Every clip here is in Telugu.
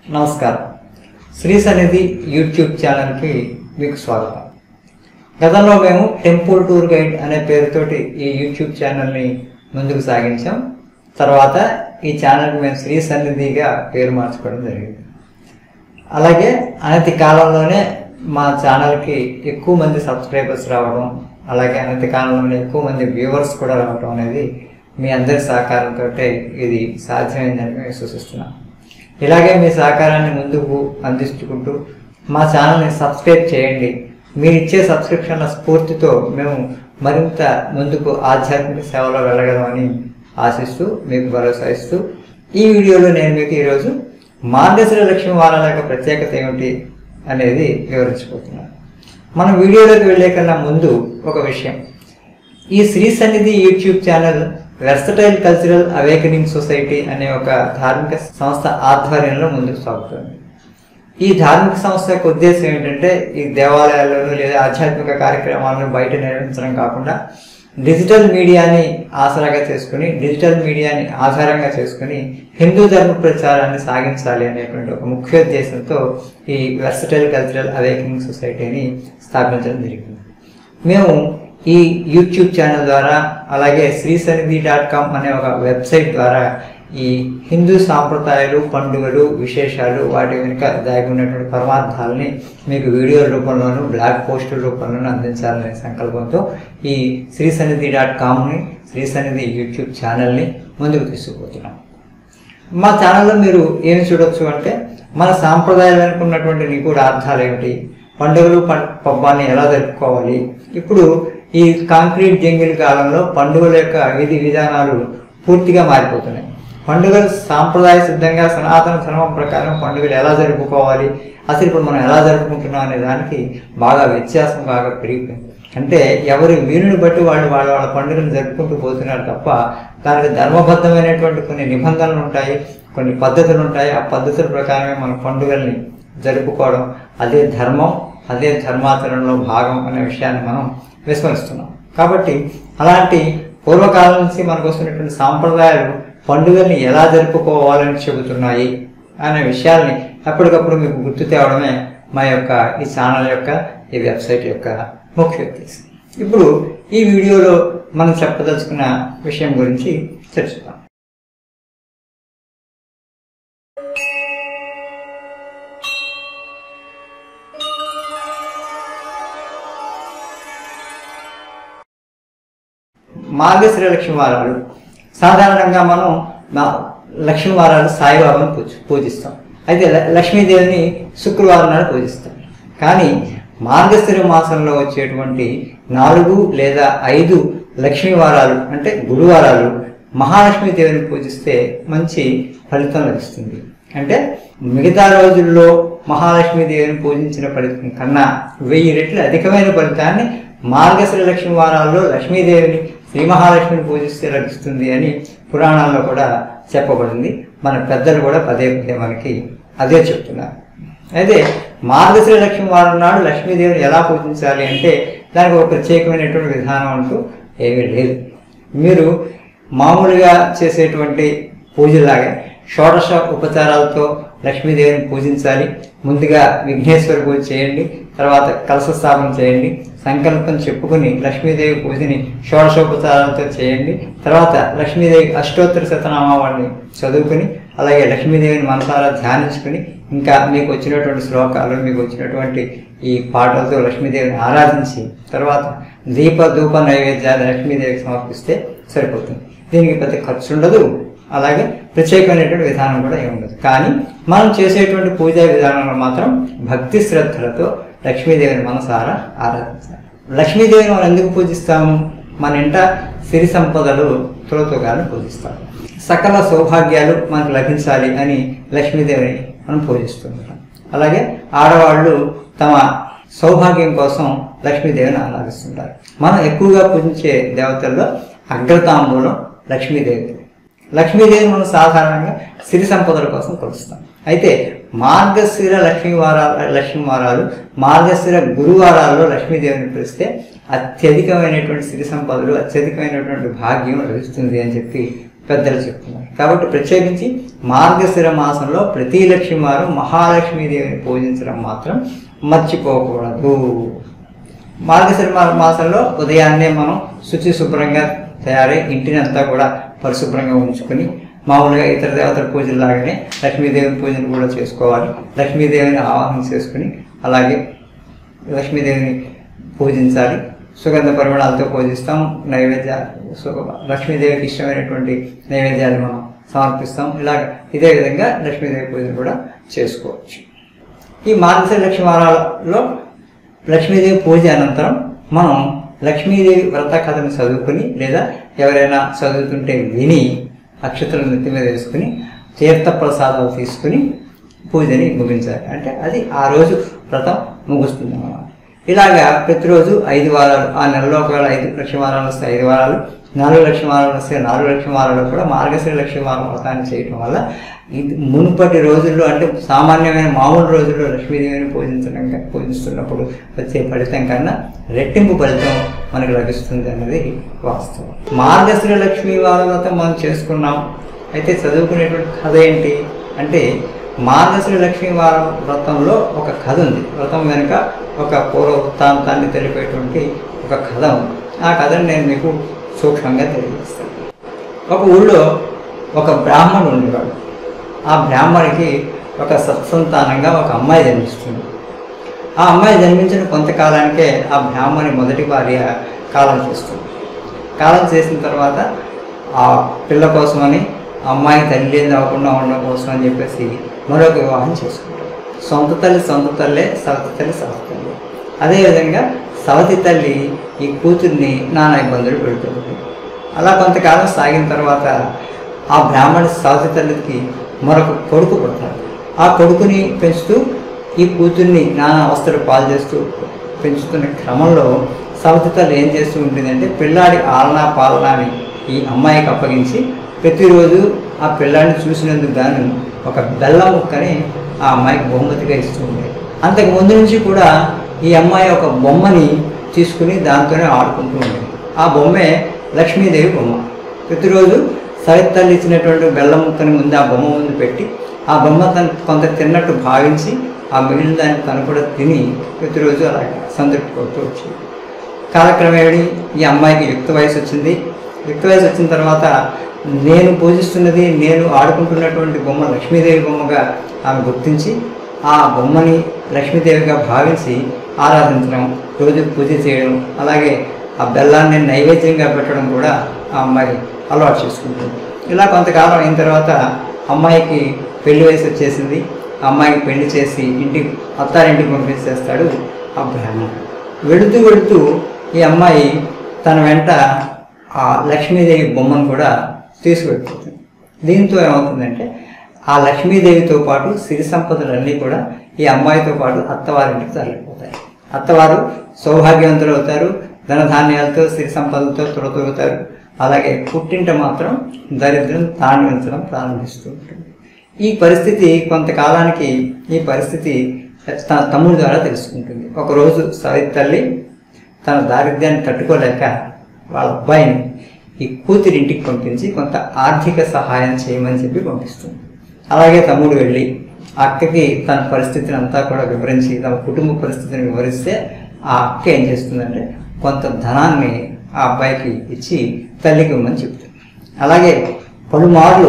నమస్కారం శ్రీ సన్నిధి యూట్యూబ్ ఛానల్కి మీకు స్వాగతం గతంలో మేము టెంపుల్ టూర్ గైడ్ అనే పేరుతోటి ఈ యూట్యూబ్ ఛానల్ని ముందుకు సాగించాం తర్వాత ఈ ఛానల్కి మేము శ్రీ సన్నిధిగా పేరు మార్చుకోవడం జరిగింది అలాగే అనతి కాలంలోనే మా ఛానల్కి ఎక్కువ మంది సబ్స్క్రైబర్స్ రావడం అలాగే అనతి కాలంలోనే ఎక్కువ మంది వ్యూవర్స్ కూడా రావడం అనేది మీ అందరి సహకారంతో ఇది సాధ్యమైందని మేము విశ్వసిస్తున్నాం ఇలాగే మీ సహకారాన్ని ముందుకు అందించుకుంటూ మా ఛానల్ని సబ్స్క్రైబ్ చేయండి మీరు ఇచ్చే సబ్స్క్రిప్షన్ల స్ఫూర్తితో మేము మరింత ముందుకు ఆధ్యాత్మిక సేవలో వెళ్ళగలమని ఆశిస్తూ మీకు భరోసా ఇస్తూ ఈ వీడియోలో నేను మీకు ఈరోజు మార్గశిర లక్ష్మి వారాల యొక్క ప్రత్యేకత ఏమిటి అనేది వివరించబోతున్నాను మనం వీడియోలోకి వెళ్ళే కన్నా ముందు ఒక విషయం ఈ Shri Sannidhi YouTube channel versatile cultural awakening society అనే ఒక ధార్మిక సంస్థ ఆధ్వర్యంలో ముందుకు సాగుతుంది ఈ ధార్మిక సంస్థ యొక్క ఉద్దేశం ఏంటంటే ఈ దేవాలయాల్లోనూ లేదా ఆధ్యాత్మిక కార్యక్రమాలను బయట నిర్వహించడం కాకుండా డిజిటల్ మీడియాని ఆసరాగా చేసుకుని డిజిటల్ మీడియాని ఆధారంగా చేసుకుని హిందూ ధర్మ ప్రచారాన్ని సాగించాలి అనేటువంటి ఒక ముఖ్య ఉద్దేశంతో ఈ వెర్సటైల్ కల్చరల్ అవేకనింగ్ సొసైటీని స్థాపించడం జరిగింది మేము ఈ యూట్యూబ్ ఛానల్ ద్వారా అలాగే శ్రీసన్నిధి డాట్ కామ్ అనే ఒక వెబ్సైట్ ద్వారా ఈ హిందూ సాంప్రదాయాలు పండుగలు విశేషాలు వాటి వెనుక దాగి ఉన్నటువంటి పరమార్థాలని మీకు వీడియో రూపంలోనూ బ్లాగ్ పోస్టుల రూపంలోనూ అందించాలనే సంకల్పంతో ఈ శ్రీసన్నిధి డాట్ కామ్ని శ్రీసన్నిధి యూట్యూబ్ ఛానల్ని ముందుకు తీసుకుపోతున్నాం మా ఛానల్లో మీరు ఏమి చూడొచ్చు అంటే మన సాంప్రదాయాలు వెనుకున్నటువంటి నిగూఢ అర్థాలు ఏమిటి పండుగలు పం- పబ్బాన్ని ఎలా జరుపుకోవాలి ఇప్పుడు ఈ కాంక్రీట్ జంగిల్ కాలంలో పండుగల యొక్క విధి విధానాలు పూర్తిగా మారిపోతున్నాయి పండుగలు సాంప్రదాయ సిద్ధంగా సనాతన ధర్మం ప్రకారం పండుగలు ఎలా జరుపుకోవాలి అసలు ఇప్పుడు మనం ఎలా జరుపుకుంటున్నాం అనే దానికి బాగా వ్యత్యాసం బాగా పెరిగిపోయింది అంటే ఎవరి వీరుని బట్టి వాళ్ళు వాళ్ళ వాళ్ళ పండుగను జరుపుకుంటూ పోతున్నారు తప్ప దానికి ధర్మబద్ధమైనటువంటి కొన్ని నిబంధనలు ఉంటాయి కొన్ని పద్ధతులు ఉంటాయి ఆ పద్ధతుల ప్రకారమే మన పండుగల్ని జరుపుకోవడం అదే ధర్మం అదే ధర్మాచరణలో భాగం అనే విషయాన్ని మనం విస్మరిస్తున్నాం కాబట్టి అలాంటి పూర్వకాలం నుంచి మనకు వస్తున్నటువంటి సాంప్రదాయాలు పండుగల్ని ఎలా జరుపుకోవాలని చెబుతున్నాయి అనే విషయాల్ని ఎప్పటికప్పుడు మీకు గుర్తు తేవడమే మా యొక్క ఈ ఛానల్ యొక్క ఈ వెబ్సైట్ యొక్క ముఖ్య ఉద్దేశం ఇప్పుడు ఈ వీడియోలో మనం చెప్పదలుచుకున్న విషయం గురించి చర్చిద్దాం మార్గశిర లక్ష్మి వారాలు సాధారణంగా మనం మా- లక్ష్మి వారాలు సాయిబాబాను పూజ పూజిస్తాం అయితే ల- లక్ష్మీదేవిని శుక్రవారం నాడు పూజిస్తాం కానీ మార్గశిర మాసంలో వచ్చేటువంటి నాలుగు లేదా ఐదు లక్ష్మీ వారాలు అంటే గురువారాలు మహాలక్ష్మీదేవిని పూజిస్తే మంచి ఫలితం లభిస్తుంది అంటే మిగతా రోజుల్లో మహాలక్ష్మీదేవిని పూజించిన ఫలితం కన్నా వెయ్యి రెట్లు అధికమైన ఫలితాన్ని మార్గశిర లక్ష్మి వారాల్లో లక్ష్మీదేవిని శ్రీ మహాలక్ష్మిని పూజిస్తే లభిస్తుంది అని పురాణాల్లో కూడా చెప్పబడింది మన పెద్దలు కూడా పదే పదే మనకి అదే చెప్తున్నారు అయితే మార్గశిర లక్ష్మి వారం నాడు లక్ష్మీదేవిని ఎలా పూజించాలి అంటే దానికి ఒక ప్రత్యేకమైనటువంటి విధానం అంటూ ఏమీ లేదు మీరు మామూలుగా చేసేటువంటి పూజలాగే షోడశ ఉపచారాలతో లక్ష్మీదేవిని పూజించాలి ముందుగా విఘ్నేశ్వర పూజ చేయండి తర్వాత కలశ స్థాపన చేయండి సంకల్పం చెప్పుకుని లక్ష్మీదేవి పూజని షోడశోపచారాలతో చేయండి తర్వాత లక్ష్మీదేవి అష్టోత్తర శతనామావాడిని చదువుకుని అలాగే లక్ష్మీదేవిని మనసారా ధ్యానించుకుని ఇంకా మీకు వచ్చినటువంటి శ్లోకాలు మీకు వచ్చినటువంటి ఈ పాటలతో లక్ష్మీదేవిని ఆరాధించి తర్వాత దీప ధూప నైవేద్యాలు లక్ష్మీదేవికి సమర్పిస్తే సరిపోతుంది దీనికి పెద్ద ఖర్చు ఉండదు అలాగే ప్రత్యేకమైనటువంటి విధానం కూడా ఏమి ఉండదు కానీ మనం చేసేటువంటి పూజా విధానంలో మాత్రం భక్తి శ్రద్ధలతో లక్ష్మీదేవిని మనసారా ఆరాధించాలి లక్ష్మీదేవిని మనం ఎందుకు పూజిస్తాము మన ఇంట సిరి సంపదలు తులతోగాను పూజిస్తాం సకల సౌభాగ్యాలు మనకు లభించాలి అని లక్ష్మీదేవిని మనం పూజిస్తుంటాం అలాగే ఆడవాళ్ళు తమ సౌభాగ్యం కోసం లక్ష్మీదేవిని ఆరాధిస్తుంటారు మనం ఎక్కువగా పూజించే దేవతల్లో అగ్రతాంబూలం లక్ష్మీదేవి లక్ష్మీదేవిని మనం సాధారణంగా సిరి సంపదల కోసం కొలుస్తాం అయితే మార్గశిర లక్ష్మీ వారాలు లక్ష్మీ వారాలు మార్గశిర గురువారాల్లో లక్ష్మీదేవిని పిలిస్తే అత్యధికమైనటువంటి సిరి సంపదలు అత్యధికమైనటువంటి భాగ్యం లభిస్తుంది అని చెప్పి పెద్దలు చెప్తున్నారు కాబట్టి ప్రత్యేకించి మార్గశిర మాసంలో ప్రతి లక్ష్మి వారం మహాలక్ష్మీదేవిని పూజించడం మాత్రం మర్చిపోకూడదు మార్గశిర మా- మాసంలో ఉదయాన్నే మనం శుచి శుభ్రంగా తయారై ఇంటిని అంతా కూడా పరిశుభ్రంగా ఉంచుకొని మామూలుగా ఇతర దేవతల పూజలు లాగానే లక్ష్మీదేవి పూజలు కూడా చేసుకోవాలి లక్ష్మీదేవిని ఆవాహన చేసుకుని అలాగే లక్ష్మీదేవిని పూజించాలి సుగంధ పరిమళాలతో పూజిస్తాం నైవేద్య సు- లక్ష్మీదేవికి ఇష్టమైనటువంటి నైవేద్యాలు మనం సమర్పిస్తాం ఇలాగ ఇదే విధంగా లక్ష్మీదేవి పూజను కూడా చేసుకోవచ్చు ఈ మార్గశిర లక్ష్మీ వారాలలో లక్ష్మీదేవి పూజ అనంతరం మనం లక్ష్మీదేవి వ్రత కథను చదువుకుని లేదా ఎవరైనా చదువుతుంటే విని అక్షతలు నెత్తి మీద వేసుకుని తీర్థ ప్రసాదాలు తీసుకుని పూజని ముగించాలి అంటే అది ఆ రోజు వ్రతం ముగుస్తుంది అన్నమాట ఇలాగా ప్రతిరోజు ఐదు వారాలు ఆ నెలలో ఒకవేళ ఐదు లక్ష వారాలు వస్తే ఐదు వారాలు నాలుగు లక్ష వారాలు వస్తే నాలుగు లక్ష వారాలు కూడా మార్గశిర లక్ష వారం వ్రతాన్ని చేయటం వల్ల ఇది మునుపటి రోజుల్లో అంటే సామాన్యమైన మామూలు రోజుల్లో లక్ష్మీదేవిని పూజించడం క- పూజిస్తున్నప్పుడు వచ్చే ఫలితం కన్నా రెట్టింపు ఫలితం మనకు లభిస్తుంది అన్నది వాస్తవం మార్గశిర లక్ష్మీ వార వ్రతం మనం చేసుకున్నాం అయితే చదువుకునేటువంటి కథ ఏంటి అంటే మార్గశిర లక్ష్మీ వార వ్రతంలో ఒక కథ ఉంది వ్రతం వెనుక ఒక పూర్వ వృత్తాంతాన్ని తెలిపేటువంటి ఒక కథ ఉంది ఆ కథను నేను మీకు సూక్ష్మంగా తెలియజేస్తాను ఒక ఊళ్ళో ఒక బ్రాహ్మణుడు ఉండేవాడు ఆ బ్రాహ్మడికి ఒక సత్సంతానంగా ఒక అమ్మాయి జన్మిస్తుంది ఆ అమ్మాయి జన్మించిన కొంతకాలానికే ఆ బ్రాహ్మణి మొదటి భార్య కాలం చేస్తుంది కాలం చేసిన తర్వాత ఆ పిల్ల కోసమని ఆ అమ్మాయి తల్లి ఏం అవ్వకుండా ఉండడం కోసం అని చెప్పేసి మరొక వివాహం చేసుకుంటారు సొంత తల్లి సొంత తల్లే సవతి తల్లి సవతి తల్లి అదేవిధంగా సవతి తల్లి ఈ కూతుర్ని నానా ఇబ్బందులు పెడుతుంది అలా కొంతకాలం సాగిన తర్వాత ఆ బ్రాహ్మణ సవతి తల్లికి మరొక కొడుకు పుడతాడు ఆ కొడుకుని పెంచుతూ ఈ కూతుర్ని నానా అవస్థలు పాలు చేస్తూ పెంచుతున్న క్రమంలో సవతి తల్లి ఏం చేస్తూ ఉంటుందంటే పిల్లాడి ఆలనా పాలనాని ఈ అమ్మాయికి అప్పగించి ప్రతిరోజు ఆ పిల్లాడిని చూసినందుకు గాను ఒక బెల్లం ముక్కని ఆ అమ్మాయికి బహుమతిగా ఇస్తూ ఉండేది అంతకు ముందు నుంచి కూడా ఈ అమ్మాయి ఒక బొమ్మని తీసుకుని దాంతోనే ఆడుకుంటూ ఉండేది ఆ బొమ్మే లక్ష్మీదేవి బొమ్మ ప్రతిరోజు సవిత్ తల్లి ఇచ్చినటువంటి బెల్లం ముక్కని ముందు ఆ బొమ్మ ముందు పెట్టి ఆ బొమ్మ తను కొంత తిన్నట్టు భావించి ఆ మిగిలిన దాన్ని తను కూడా తిని ప్రతిరోజు అలాగే సంతృప్తి పడుతూ వచ్చేది కాలక్రమేణి ఈ అమ్మాయికి యుక్త వయసు వచ్చింది యుక్త వయసు వచ్చిన తర్వాత నేను పూజిస్తున్నది నేను ఆడుకుంటున్నటువంటి బొమ్మ లక్ష్మీదేవి బొమ్మగా ఆమె గుర్తించి ఆ బొమ్మని లక్ష్మీదేవిగా భావించి ఆరాధించడం రోజు పూజ చేయడం అలాగే ఆ బెల్లాన్ని నైవేద్యంగా పెట్టడం కూడా ఆ అమ్మాయి అలవాటు చేసుకుంటుంది ఇలా కొంతకాలం అయిన తర్వాత అమ్మాయికి పెళ్లి వయసు వచ్చేసింది ఆ అమ్మాయికి పెళ్లి చేసి ఇంటికి అత్తారింటికి పంపించేస్తాడు ఆ బ్రాహ్మణుడు వెళుతూ వెళుతూ ఈ అమ్మాయి తన వెంట ఆ లక్ష్మీదేవి బొమ్మను కూడా తీసుకువెళ్ళిపోతుంది దీంతో ఏమవుతుందంటే ఆ లక్ష్మీదేవితో పాటు సిరి సంపదలన్నీ కూడా ఈ అమ్మాయితో పాటు అత్తవారింటికి తరలిపోతాయి అత్తవారు సౌభాగ్యవంతులు అవుతారు ధనధాన్యాలతో సిరి సంపదలతో తుడతొగుతారు అలాగే పుట్టింట మాత్రం దరిద్రం తాండవించడం ప్రారంభిస్తూ ఉంటుంది ఈ పరిస్థితి కొంతకాలానికి ఈ పరిస్థితి తన తమ్ముడి ద్వారా తెలుసుకుంటుంది ఒకరోజు సవిత్ తల్లి తన దారిద్ర్యాన్ని తట్టుకోలేక వాళ్ళ అబ్బాయిని ఈ కూతురి ఇంటికి పంపించి కొంత ఆర్థిక సహాయం చేయమని చెప్పి పంపిస్తుంది అలాగే తమ్ముడు వెళ్ళి ఆ అక్కకి తన పరిస్థితిని అంతా కూడా వివరించి తమ కుటుంబ పరిస్థితిని వివరిస్తే ఆ అక్క ఏం చేస్తుందంటే కొంత ధనాన్ని ఆ అబ్బాయికి ఇచ్చి తల్లికి ఇవ్వమని చెప్తుంది అలాగే పలుమార్లు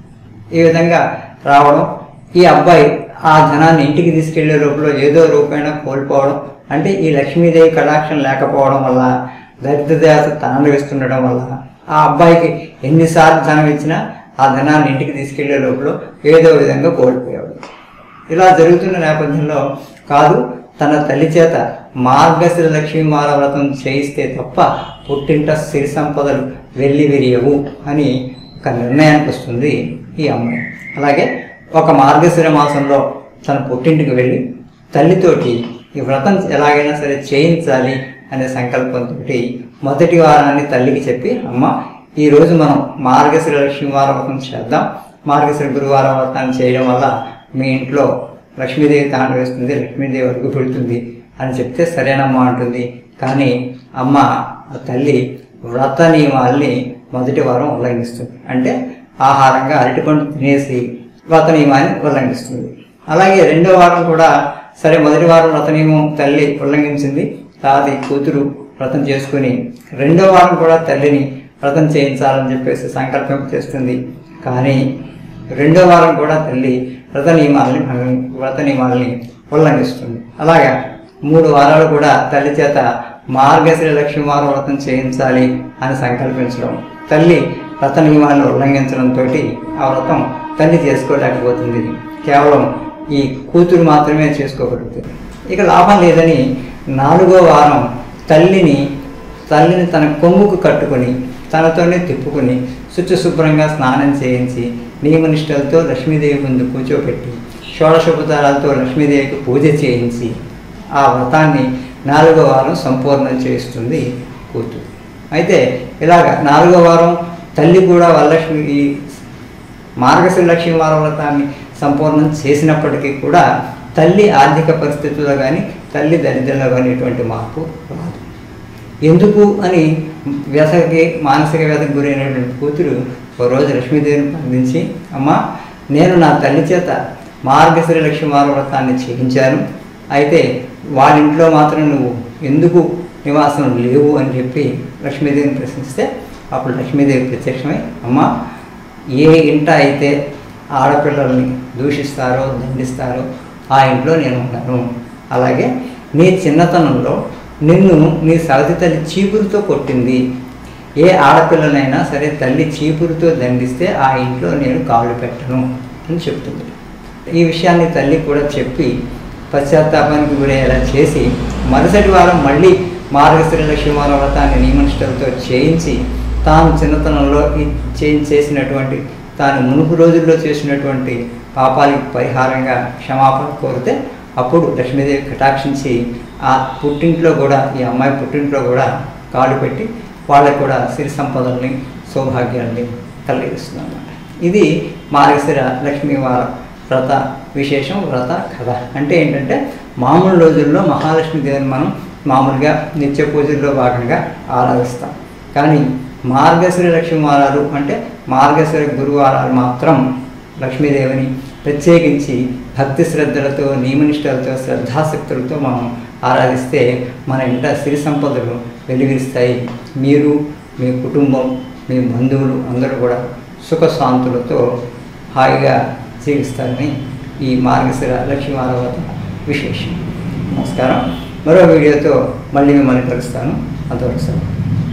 ఈ విధంగా రావడం ఈ అబ్బాయి ఆ ధనాన్ని ఇంటికి తీసుకెళ్లే రూపంలో ఏదో రూపైనా కోల్పోవడం అంటే ఈ లక్ష్మీదేవి కటాక్షం లేకపోవడం వల్ల దరిద్ర దేవత తాండవిస్తుండడం వల్ల ఆ అబ్బాయికి ఎన్నిసార్లు ధనం ఇచ్చినా ఆ ధనాన్ని ఇంటికి తీసుకెళ్లే లోపల ఏదో విధంగా కోల్పోయాడు ఇలా జరుగుతున్న నేపథ్యంలో కాదు తన తల్లి చేత మార్గశిర లక్ష్మీమాల వ్రతం చేయిస్తే తప్ప పుట్టింట సిరి సంపదలు వెళ్ళి విరియవు అని ఒక నిర్ణయానికి వస్తుంది ఈ అమ్మాయి అలాగే ఒక మార్గశిర మాసంలో తన పుట్టింటికి వెళ్ళి తల్లితోటి ఈ వ్రతం ఎలాగైనా సరే చేయించాలి అనే సంకల్పంతో మొదటి వారాన్ని తల్లికి చెప్పి అమ్మ ఈ రోజు మనం మార్గశిర లక్ష్మీవార వ్రతం చేద్దాం మార్గశిర గురువారం వ్రతాన్ని చేయడం వల్ల మీ ఇంట్లో లక్ష్మీదేవి తాండ వేస్తుంది లక్ష్మీదేవి అడుగు పెడుతుంది అని చెప్తే సరేనమ్మా అంటుంది కానీ అమ్మ ఆ తల్లి వ్రత నియమాల్ని మొదటి వారం ఉల్లంఘిస్తుంది అంటే ఆహారంగా అరటిపండు తినేసి వ్రత నియమాన్ని ఉల్లంఘిస్తుంది అలాగే రెండో వారం కూడా సరే మొదటి వారం వ్రత నియమం తల్లి ఉల్లంఘించింది తర్వాత ఈ కూతురు వ్రతం చేసుకుని రెండో వారం కూడా తల్లిని వ్రతం చేయించాలని చెప్పేసి సంకల్పం చేస్తుంది కానీ రెండో వారం కూడా తల్లి వ్రత నియమాలని భంగం- వ్రత నియమాలని ఉల్లంఘిస్తుంది అలాగా మూడు వారాలు కూడా తల్లి చేత మార్గశ్రీ లక్ష్మీవారం వ్రతం చేయించాలి అని సంకల్పించడం తల్లి వ్రత నియమాలను ఉల్లంఘించడంతో ఆ వ్రతం తల్లి చేసుకోలేకపోతుంది కేవలం ఈ కూతురు మాత్రమే చేసుకోగలుగుతుంది ఇక లాభం లేదని నాలుగో వారం తల్లిని తల్లిని తన కొమ్ముకు కట్టుకొని తనతోనే తిప్పుకొని శుచి శుభ్రంగా స్నానం చేయించి నియమనిష్టలతో లక్ష్మీదేవి ముందు కూర్చోబెట్టి షోడశోపచారాలతో లక్ష్మీదేవికి పూజ చేయించి ఆ వ్రతాన్ని నాలుగో వారం సంపూర్ణం చేస్తుంది కూతురు అయితే ఇలాగ నాలుగో వారం తల్లి కూడా వరలక్ష్మి ఈ మార్గశిర లక్ష్మీ వారం వ్రతాన్ని సంపూర్ణం చేసినప్పటికీ కూడా తల్లి ఆర్థిక పరిస్థితుల్లో కానీ తల్లి దరిద్రంలో కానీ ఎటువంటి మార్పు రాదు ఎందుకు అని వ్యసకి మానసిక వ్యధకు గురైనటువంటి కూతురు ఒక రోజు లక్ష్మీదేవిని ప్రార్థించి అమ్మ నేను నా తల్లి చేత మార్గశ్రీ లక్ష్మీవార వ్రతాన్ని చేయించాను అయితే వాళ్ళ ఇంట్లో మాత్రం నువ్వు ఎందుకు నివాసం లేవు అని చెప్పి లక్ష్మీదేవిని ప్రశ్నిస్తే అప్పుడు లక్ష్మీదేవి ప్రత్యక్షమై అమ్మ ఏ ఇంట అయితే ఆడపిల్లల్ని దూషిస్తారో దండిస్తారో ఆ ఇంట్లో నేను ఉన్నాను అలాగే నీ చిన్నతనంలో నిన్ను నీ సవతి తల్లి చీపురుతో కొట్టింది ఏ ఆడపిల్లనైనా సరే తల్లి చీపురుతో దండిస్తే ఆ ఇంట్లో నేను కాళ్ళు పెట్టను అని చెప్తుంది ఈ విషయాన్ని తల్లి కూడా చెప్పి పశ్చాత్తాపానికి గురయ్యేలా చేసి మరుసటి వారం మళ్ళీ మార్గశ్రీ లక్ష్మీవార వ్రతాన్ని నియమనిష్టలతో చేయించి తాను చిన్నతనంలో ఈ చేంజ్ చేసినటువంటి తాను మునుపు రోజుల్లో చేసినటువంటి పాపాలకి పరిహారంగా క్షమాపణ కోరితే అప్పుడు లక్ష్మీదేవి కటాక్షించి ఆ పుట్టింట్లో కూడా ఈ అమ్మాయి పుట్టింట్లో కూడా కాళ్ళు పెట్టి వాళ్ళకు కూడా సిరి సంపదల్ని సౌభాగ్యాల్ని కలిగిస్తుంది అన్నమాట ఇది మార్గశిర లక్ష్మీవార వ్రత విశేషం వ్రత కథ అంటే ఏంటంటే మామూలు రోజుల్లో మహాలక్ష్మీదేవిని మనం మామూలుగా నిత్య పూజల్లో భాగంగా ఆరాధిస్తాం కానీ మార్గశిర లక్ష్మీవారాలు అంటే మార్గశిర గురువారాలు మాత్రం లక్ష్మీదేవిని ప్రత్యేకించి భక్తి శ్రద్ధలతో నియమనిష్టలతో శ్రద్ధాశక్తులతో మనం ఆరాధిస్తే మన ఇంట సిరి సంపదలు వెలువరిస్తాయి మీరు మీ కుటుంబం మీ బంధువులు అందరూ కూడా సుఖశాంతులతో హాయిగా జీవిస్తారని ఈ మార్గశిర లక్ష్మీవారవత విశేషం నమస్కారం మరో వీడియోతో మళ్ళీ మిమ్మల్ని కలుస్తాను అంతవరకు సెలవు